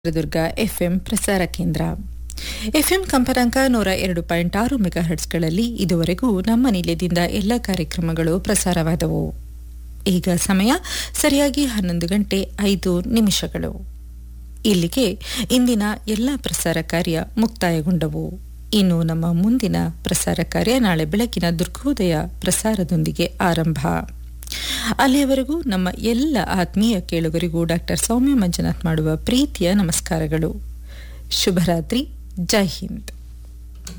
Chitradurga FM ಪ್ರಸಾರ ಕೇಂದ್ರ FM ಕಂಪನಾಂಕ ನೂರ ಎರಡು ಪಾಯಿಂಟ್ ಆರು ಮೆಗಾಹರ್ಟ್ಸ್ಗಳಲ್ಲಿ ಇದುವರೆಗೂ ನಮ್ಮ ನಿಲಯದಿಂದ ಎಲ್ಲ ಕಾರ್ಯಕ್ರಮಗಳು ಪ್ರಸಾರವಾದವು ಈಗ ಸಮಯ ಸರಿಯಾಗಿ ಹನ್ನೊಂದು ಗಂಟೆ ಐದು ನಿಮಿಷಗಳು ಇಲ್ಲಿಗೆ ಇಂದಿನ ಎಲ್ಲ ಪ್ರಸಾರ ಕಾರ್ಯ ಮುಕ್ತಾಯಗೊಂಡವು ಇನ್ನು ನಮ್ಮ ಮುಂದಿನ ಪ್ರಸಾರ ಕಾರ್ಯ ನಾಳೆ ಬೆಳಗಿನ ದುರ್ಗೋದಯ ಪ್ರಸಾರದೊಂದಿಗೆ ಆರಂಭ ಅಲ್ಲಿಯವರೆಗೂ ನಮ್ಮ ಎಲ್ಲ ಆತ್ಮೀಯ ಕೇಳುಗರಿಗೂ ಡಾಕ್ಟರ್ ಸೌಮ್ಯ ಮಂಜುನಾಥ್ ಮಾಡುವ ಪ್ರೀತಿಯ ನಮಸ್ಕಾರಗಳು ಶುಭರಾತ್ರಿ ಜೈ ಹಿಂದ್